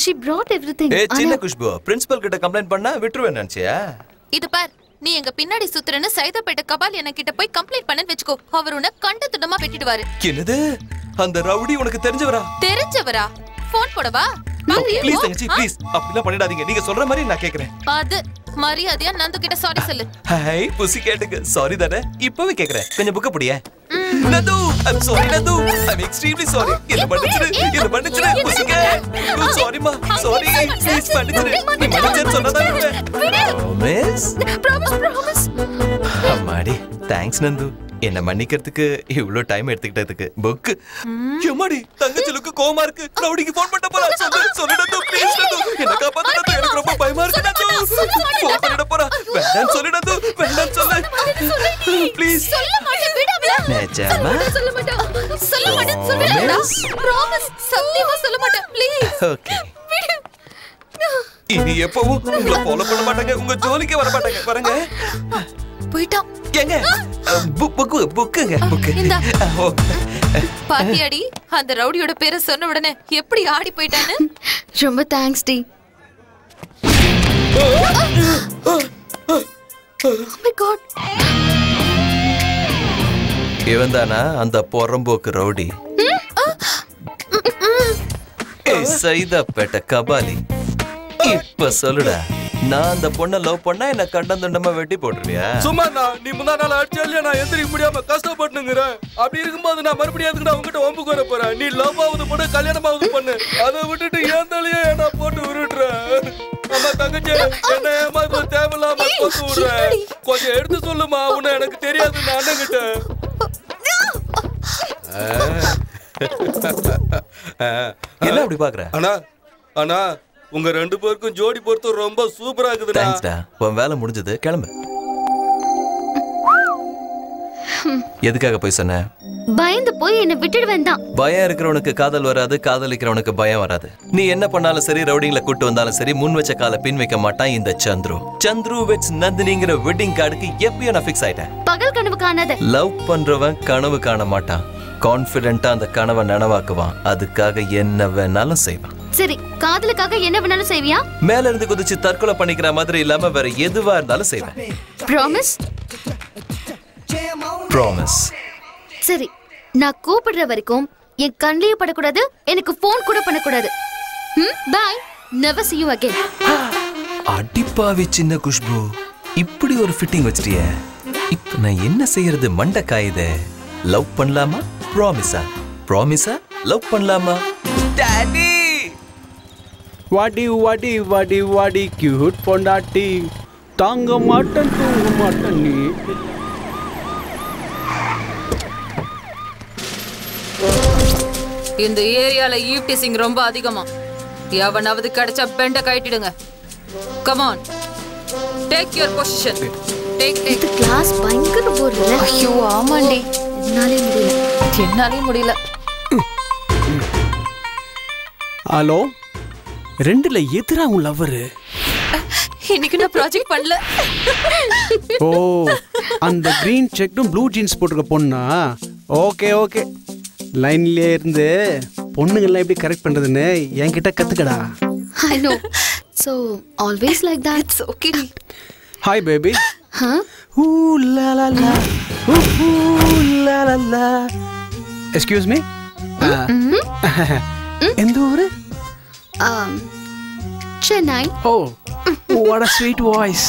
She brought everything ஏ சின்ன ஆனா Khushbu principal கிட்ட கம்ப்ளைண்ட் பண்ணா விட்டுருவேன் நினைச்சியா இது பார் நீ எங்க பின்னாடி சுத்துறன்னு சைதாப்பேட்டை கபால் என கிட்ட போய் கம்ப்ளைண்ட் பண்ணன்னு வெச்சுக்கோ அவர் உன்னை கண்ட துண்டமா வெட்டிடுவாரு என்னது அந்த ரவுடி உனக்கு தெரிஞ்சவரா தெரிஞ்சவரா போன் போடவா பாக்குறியா ப்ளீஸ் இப்போ? தங்கச்சி ஆ? ப்ளீஸ் அப்படிலாம் பண்ணிடாதீங்க நீங்க சொல்ற மாதிரி நான் கேக்குறேன் அது மரியாதையா நந்து கிட்ட சாரி சொல்லு ஹாய் புசி கேட்டுக்கு சாரி தானே இப்பவே கேக்குறேன் கொஞ்சம் புக்க புடிய Nandu I'm sorry Nandu I'm extremely sorry என்ன மன்னிச்சிரு என்ன மன்னிச்சிரு புசி கே சாரிமா சாரி ப்ளீஸ் மன்னிச்சிரு நீ மன்னிச்சிரு சொன்னதா மிஸ் ப்ராமிஸ் ப்ராமிஸ் அம்மாடி தேங்க்ஸ் நந்து என்ன மன்னிக்கிறதுக்கு இவ்ளோ டைம் எடுத்துக்கிட்டதுக்கு புக் எம்மாடி தங்கச்சி லுக்கு கோவமா இருக்கு ரவுடிக்கு ஃபோன் பண்ண போறா சொல்லு சொல்லு நந்து ப்ளீஸ் நந்து என்ன காப்பாத்து நந்து எனக்கு ரொம்ப பயமா இருக்கு நந்து ஃபோன் பண்ணிட போறா வேண்டாம் சொல்லு நந்து வேண்டாம் சொல்லு ப்ளீஸ் சொல்ல மாட்டேன் விடு அவள நிஜமா சொல்ல மாட்டேன் சொல்ல மாட்டேன் சொல்லுடா Promise? ப்ராமிஸ் சத்தியமா சொல்ல மாட்டேன் ப்ளீஸ் ஓகே இனி எப்பவும் உங்களை ஃபாலோ பண்ண மாட்டாங்க உங்க ஜோலிக்கு வர மாட்டாங்க வரங்க போயிட்டான் ஏங்க புக் புக் புக்குங்க புக்கு இந்தா. ஓகே பாத்தியாடி அந்த ரவுடியோட பேரை சொன்ன உடனே எப்படி ஆடி போயிட்டான்னு ரொம்ப தேங்க்ஸ் டி மை காட் இவன் தானா அந்த பொறம்போக்கு ரவுடி ஏய் சைதாப்பேட்டை கபாலி இப்ப சொல்லுடா நான் அந்த பொண்ணை லவ் பண்ணா என்ன கண்டந்துண்டமா வெட்டி போட்டுருவியா சும்மா நான் நீ முந்தா நாள் அடிச்சாலே நான் எந்திரிக்க முடியாம கஷ்டப்பட்டுங்கிறேன் அப்படி இருக்கும்போது நான் மறுபடியும் எதுக்கு உங்ககிட்ட வம்புக்கு வர போறேன் நீ லவ் ஆகுது பண்ணு கல்யாணம் ஆகுது பண்ணு அதை விட்டுட்டு ஏன் தலையே என்ன போட்டு உருட்டுற அம்மா தங்கச்சி என்ன ஏமாத்த தேவையில்லாம போட்டு விடுற கொஞ்சம் எடுத்து சொல்லுமா உன்னை எனக்கு தெரியாது நான் அண்ணன் என்ன அப்படி பாக்குற அண்ணா அண்ணா உங்க ரெண்டு பேருக்கும் ஜோடி பொறுத்து ரொம்ப சூப்பரா இருக்குதுண்ணா தேங்க்ஸ்டா உன் வேலை முடிஞ்சது கிளம்பு எதுக்காக போய் சொன்ன பயந்து போய் என்ன விட்டுடுவேன் தான் பயம் இருக்கிறவனுக்கு காதல் வராது காதலிக்கிறவனுக்கு பயம் வராது நீ என்ன பண்ணாலும் சரி ரவுடிங்களை கூட்டு வந்தாலும் சரி முன் வச்ச கால பின் வைக்க மாட்டான் இந்த சந்துரு சந்துரு வெட்ஸ் நந்தினிங்கிற வெட்டிங் கார்டுக்கு எப்பயும் நான் ஃபிக்ஸ் ஆயிட்டேன் பகல் கனவு காணாத லவ் பண்றவன் கனவு காண மாட்டான் கான்பிடென்ட்டா அந்த கனவை நனவாக்குவான் அதுக்காக என்ன வேணாலும் செய்வான் சரி காதலுக்காக என்ன வேணாலும் செய்வியா மேல இருந்து குதிச்சு தற்கொலை பண்ணிக்கிற மாதிரி இல்லாம வேற எதுவா இருந்தாலும் செய்வேன் ப்ராமிஸ் ப்ராமிஸ் சரி நான் கூப்பிடுற வரைக்கும் என் கண்ணிலேயே படக்கூடாது எனக்கு ஃபோன் கூட பண்ணக்கூடாது ம் bye never see you again அடிப்பாவி சின்ன குஷ்பு இப்படி ஒரு ஃபிட்டிங் வச்சிட்டிய இப்ப நான் என்ன செய்யறது மண்டை காயுதே லவ் பண்ணலாமா ப்ராமிஸா ப்ராமிஸா லவ் பண்ணலாமா டாடி வாடி வாடி வாடி வாடி கியூட் பொண்டாட்டி தாங்க மாட்டேன் தூங்க மாட்டேன் நீ இந்த ஏரியால ஈவ் டீசிங் ரொம்ப அதிகமா எவனாவது கிடைச்சா பெண்ட கட்டிடுங்க come on take your position take take இது கிளாஸ் பயங்கர போர் இல்ல ஐயோ ஆமாண்டி என்னாலே முடியல என்னாலே முடியல ஹலோ ரெண்டுல எதிரா உன் லவ்வரு இன்னைக்கு நான் ப்ராஜெக்ட் பண்ணல ஓ அந்த கிரீன் செக்கும் ப்ளூ ஜீன்ஸ் போட்டிருக்க பொண்ணா ஓகே ஓகே லைன்லயே இருந்து பொண்ணுங்கெல்லாம் எப்படி கரெக்ட் பண்றதுன்னு என்கிட்ட கத்துக்கடா I know so always like that it's okay hi baby ஹ ஊ லா லா லா ஊ ஊ லா லா லா எக்ஸ்கியூஸ் மீ எந்த ஊரு um Chennai oh what a sweet voice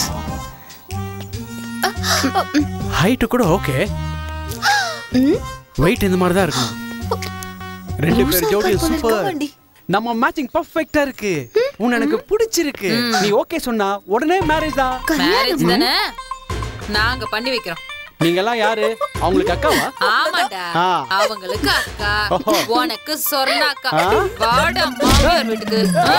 height கூட ஓகே ம் வெயிட் இந்த மாதிரி தான் இருக்கும் ரெண்டு பேர் ஜோடியும் சூப்பர் நம்ம மேட்சிங் பர்ஃபெக்ட்டா இருக்கு உன்னை எனக்கு பிடிச்சிருக்கு நீ ஓகே சொன்னா உடனே மேரேஜ் தான் மேரேஜ் தானே நாங்க பண்ணி வைக்கிறோம் நீங்க எல்லாம் யாரு அவங்களுக்கு அக்காவா ஆமாடா ஆ. அவங்களுக்கு அக்கா ஓஹோ. உனக்கு சொர்ணாக்கா ஆ? வாடா மாமியார் வீட்டுக்கு ஆ?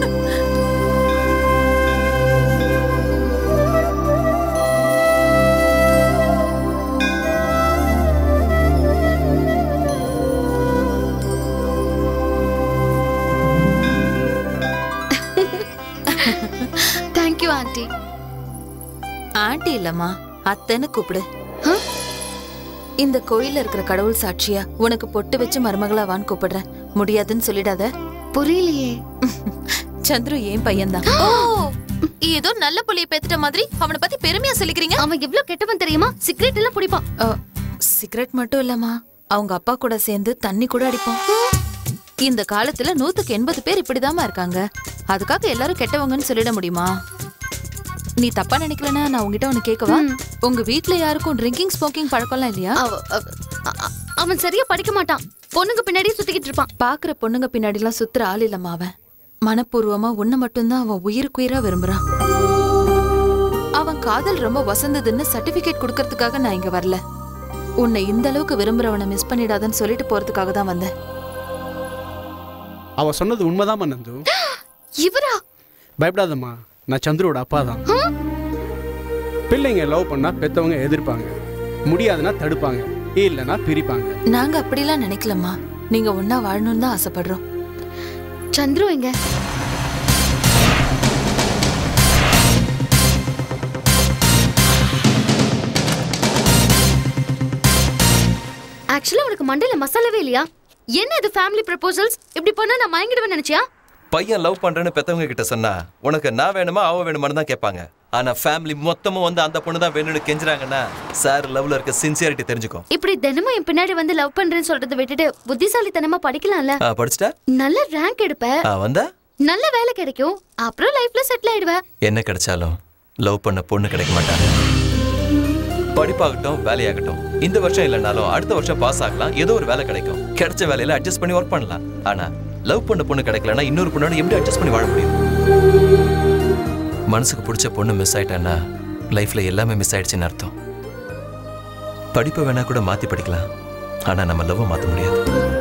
தேங்க் யூ ஆண்டி ஆண்டி இல்லம்மா அத்தைன்னு கூப்பிடு ஆ? இந்த கோயில்ல இருக்கிற கடவுள் சாட்சியா உனக்கு பொட்டு வச்சு மருமகளாவான்னு கூப்பிடுறேன் முடியாதுன்னு சொல்லிடாத புரியலையே சந்துரு ஏன் பையன்தான் ஓ ஏதோ நல்ல புள்ளைய பெத்துட்ட மாதிரி அவனை பத்தி பெருமையா சொல்லிக்கிறீங்க அவன் எவ்வளவு கெட்டவன் தெரியுமா சிகரெட் எல்லாம் குடிப்பான் அ, சிகரெட் மட்டும் இல்லம்மா அவங்க அப்பா கூட சேர்ந்து தண்ணி கூட அடிப்பான் இந்த காலத்துல நூத்துக்கு எண்பது பேர் இப்படிதாம்மா இருக்காங்க அதுக்காக எல்லாரும் கெட்டவங்கன்னு சொல்லிட முடியுமா நீ தப்பா நினைக்கலனா நான் உங்ககிட்ட ஒண்ணு கேட்கவா உங்க வீட்ல யாருக்கும் ட்ரிங்கிங் ஸ்மோக்கிங் பழக்கம்லாம் இல்லையா அவ- அவ- அ- அ- அவன் சரியா படிக்க மாட்டான் பொண்ணுங்க பின்னாடியே சுத்திக்கிட்டு இருப்பான் பாக்குற பொண்ணுங்க பின்னாடிலாம் சுத்துற ஆள் இல்லம்மா அவன் மனப்பூர்வமா உன்னை மட்டும்தான் அவன் உயிருக்குயிரா விரும்புறான் அவன் காதல் ரொம்ப வசந்ததுன்னு சர்டிபிகேட் கொடுக்கறதுக்காக நான் இங்க வரல உன்னை இந்த அளவுக்கு விரும்புறவனை மிஸ் பண்ணிடாதன்னு சொல்லிட்டு போறதுக்காக தான் வந்தேன் அவ சொன்னது உண்மைதான் நந்து இவரா பயப்படாதம்மா நான் சந்துருவோட அப்பா தான் பிள்ளைங்க லவ் பண்ணா பெத்தவங்க எதிர்ப்பாங்க முடியாதுன்னா தடுப்பாங்க இல்லைன்னா பிரிப்பாங்க நாங்க அப்படிலாம் நினைக்கலம்மா நீங்க ஒன்னா வாழணும்னு தான் ஆசைப்படுறோம் சந்துரு எங்க ஆக்சுவலா உனக்கு மண்டையில மசாலாவே இல்லையா என்ன இது ஃபேமிலி ப்ரப்போசல்ஸ் இப்படி பண்ணா நான் மயங்கிடுவேன் நினைச்சியா பையன் லவ் பண்றேன்னு பெத்தவங்க கிட்ட சொன்னா உனக்கு நான் வேணுமா அவ வேணுமான்னு தான் கேட்பாங்க ஆனா ஃபேமிலி மொத்தமும் வந்து அந்த பொண்ணு தான் வேணும்னு கெஞ்சுறாங்கன்னா சார் லவ்ல இருக்க சின்சியாரிட்டி தெரிஞ்சுக்கும் இப்படி தினமும் என் பின்னாடி வந்து லவ் பண்றேன்னு சொல்றதை விட்டுட்டு புத்திசாலித்தனமா படிக்கலாம்ல ஆ, படிச்சிட்டா நல்ல ரேங்க் எடுப்ப ஆ, வந்தா நல்ல வேலை கிடைக்கும் அப்புறம் லைஃப்ல செட்டில் ஆயிடுவ என்ன கிடைச்சாலும் லவ் பண்ண பொண்ணு கிடைக்க மாட்டாங்க படிப்பாகட்டும் வேலையாகட்டும் இந்த வருஷம் இல்லைனாலும் அடுத்த வருஷம் பாஸ் ஆகலாம் ஏதோ ஒரு வேலை கிடைக்கும் கிடைச்ச வேலையில அட்ஜஸ்ட் பண்ணி ஒர்க் பண்ணலாம் ஆனா லவ் பண்ண பொண்ணு கிடைக்கலன்னா இன்னொரு பொண்ணோட எப்படி அட்ஜஸ்ட் பண்ணி வாழ முடியும் மனசுக்கு பிடிச்ச பொண்ணு மிஸ் ஆயிட்டான்னா லைஃப்ல எல்லாமே மிஸ் ஆயிடுச்சுன்னு அர்த்தம் படிப்பை வேணா கூட மாத்தி படிக்கலாம் ஆனா நம்ம லவ் மாத்த முடியாது